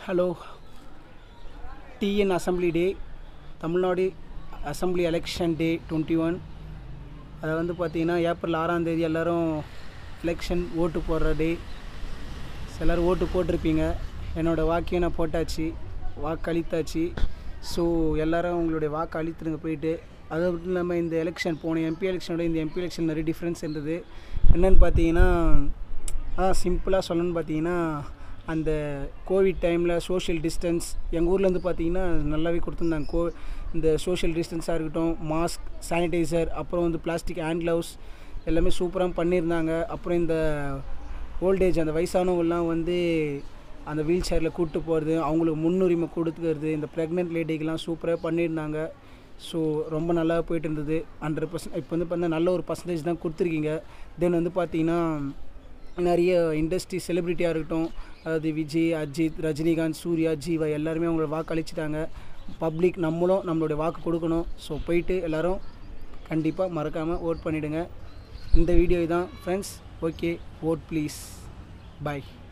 hello TN assembly day Tamil Nadu assembly election day twenty one அதை வந்து பார்த்தீங்கன்னா ஏப்ரல் ஆறாம் தேதி எல்லோரும் எலெக்ஷன் ஓட்டு போடுற டே எல்லோரும் ஓட்டு போட்டிருப்பீங்க என்னோடய வாக்கையும் நான் போட்டாச்சு வாக்கு அளித்தாச்சு ஸோ எல்லோரும் உங்களுடைய வாக்கு அளித்துருங்க போயிட்டு அது மட்டும் இல்லாமல் இந்த எலெக்ஷன் போன எம்பி எலெக்ஷனோட இந்த எம்பி எலெக்ஷன் நிறைய டிஃப்ரென்ஸ் இருந்தது என்னென்னு பார்த்தீங்கன்னா அதான் சிம்பிளாக சொல்லணும்னு பார்த்தீங்கன்னா அந்த கோவிட் டைமில் சோஷியல் டிஸ்டன்ஸ் எங்கள் ஊர்லேருந்து பார்த்தீங்கன்னா நல்லாவே கொடுத்துருந்தாங்க கோ இந்த சோஷியல் டிஸ்டன்ஸாக இருக்கட்டும் மாஸ்க் சானிடைசர் அப்புறம் வந்து பிளாஸ்டிக் ஹேண்ட் க்ளவுஸ் எல்லாமே சூப்பராக பண்ணியிருந்தாங்க அப்புறம் இந்த ஓல்டேஜ் அந்த வயசானவங்கலாம் வந்து அந்த வீல் சேரில் கூப்பிட்டு போகிறது அவங்களுக்கு முன்னுரிமை கொடுத்துக்கிறது இந்த ப்ரெக்னென்ட் லேடிக்கெலாம் சூப்பராக பண்ணியிருந்தாங்க ஸோ ரொம்ப நல்லா போயிட்டு இருந்தது ஹண்ட்ரட் பர்சன்ட் இப்போ வந்து பார்த்தீங்கன்னா நல்ல ஒரு பர்சன்டேஜ் தான் கொடுத்துருக்கீங்க தென் வந்து பார்த்தீங்கன்னா நிறைய இண்டஸ்ட்ரி செலிப்ரிட்டியாக இருக்கட்டும் அதாவது விஜய் அஜித் ரஜினிகாந்த் சூர்யா ஜீவா எல்லாருமே அவங்களோட வாக்கு அளிச்சிட்டாங்க பப்ளிக் நம்மளும் நம்மளுடைய வாக்கு கொடுக்கணும் ஸோ போயிட்டு எல்லோரும் கண்டிப்பாக மறக்காமல் ஓட் பண்ணிவிடுங்க இந்த வீடியோ தான் ஃப்ரெண்ட்ஸ் ஓகே ஓட் ப்ளீஸ் பாய்